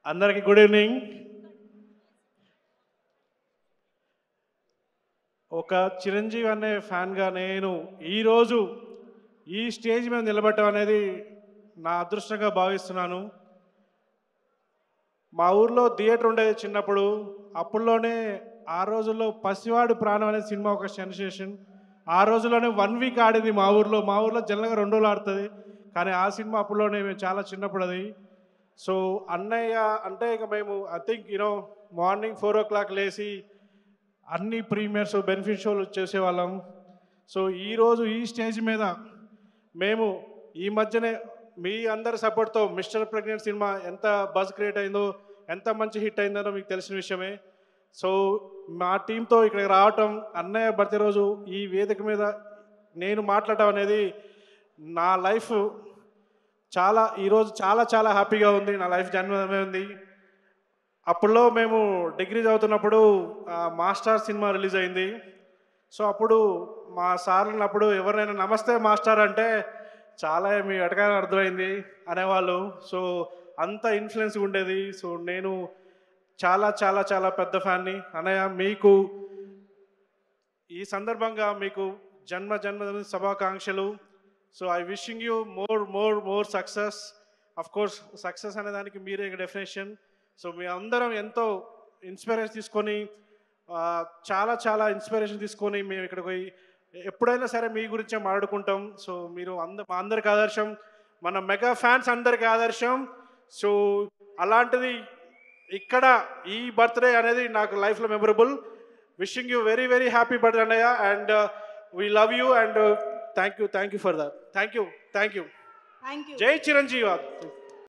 అందరికీ good evening ఒక చిరంజీవి అనే ఫ్యాన్గా నేను ఈరోజు ఈ స్టేజ్ మీద నిలబడటం అనేది నా అదృష్టంగా భావిస్తున్నాను మా ఊర్లో థియేటర్ ఉండేది చిన్నప్పుడు అప్పుల్లోనే ఆ రోజుల్లో పసివాడు ప్రాణం అనే సినిమా ఒక సెన్సేషన్ ఆ రోజుల్లోనే వన్ వీక్ ఆడింది మా ఊర్లో మా ఊర్లో జనరల్గా రెండు రోజులు ఆడుతుంది కానీ ఆ సినిమా అప్పుల్లోనే మేము చాలా చిన్నప్పుడు అది సో అన్నయ్య అంటే ఇక మేము I think you know morning four o'clock లేచి అన్ని ప్రీమియర్స్ బెనిఫిట్ షోలు చేసేవాళ్ళం సో ఈరోజు ఈ స్టేజ్ మీద మేము ఈ మధ్యనే మీ అందరి సపోర్ట్తో మిస్టర్ ప్రెగ్నెంట్ సినిమా ఎంత బజ్ క్రియేట్ అయిందో ఎంత మంచి హిట్ అయిందో మీకు తెలిసిన విషయమే సో మా టీంతో ఇక్కడికి రావటం అన్నయ్య బర్త్డే రోజు ఈ వేదిక మీద నేను మాట్లాడటం అనేది నా లైఫ్ చాలా ఈరోజు చాలా చాలా హ్యాపీగా ఉంది నా లైఫ్ జన్మమే ఉంది అప్పుడులో మేము డిగ్రీ చదువుతున్నప్పుడు ఆ, మాస్టర్ సినిమా రిలీజ్ అయింది సో అప్పుడు మా సార్ ఉన్నప్పుడు ఎవరైనా నమస్తే మాస్టర్ అంటే చాలా మీ ఎటకారం అర్థమైంది అనేవాళ్ళు సో అంత ఇన్ఫ్లుయెన్స్ ఉండేది సో నేను చాలా చాలా చాలా పెద్ద ఫ్యాన్ని అన్నయ్య మీకు ఈ సందర్భంగా మీకు జన్మ జన్మదిన శుభాకాంక్షలు so I wishing you more more more success of course success అనే దానికి మీరే డెఫినేషన్ సో మీ అందరం ఎంతో ఇన్స్పిరేషన్ తీసుకొని ఆ, చాలా చాలా ఇన్స్పిరేషన్ తీసుకొని మేము ఇక్కడికి పోయి ఎప్పుడైనా సరే మీ గురించే మాట్లాడుకుంటాం సో మీరు అంద మా అందరికి ఆదర్శం మన మెగా ఫ్యాన్స్ అందరికి ఆదర్శం సో అలాంటిది ఇక్కడ ఈ బర్త్డే అనేది నాకు లైఫ్లో memorable wishing you very very happy birthday అన్నయ్య and we love you and thank you thank you for that thank you thank you thank you జై చిరంజీవి